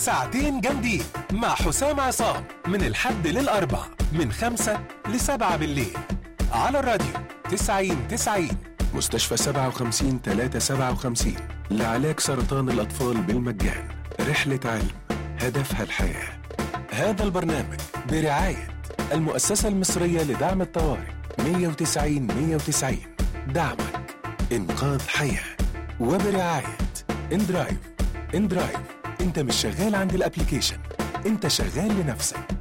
ساعتين جامدين مع حسام عصام من الحد للأربع من خمسة لسبعة بالليل على الراديو تسعين تسعين مستشفى سبعة وخمسين تلاتة سبعة وخمسين لعلاج سرطان الأطفال بالمجان رحلة علم هدفها الحياة هذا البرنامج برعاية المؤسسة المصرية لدعم الطوارئ 190 190 دعمك إنقاذ حياة وبرعاية اندرايف اندرايف انت مش شغال عند الابليكيشن انت شغال لنفسك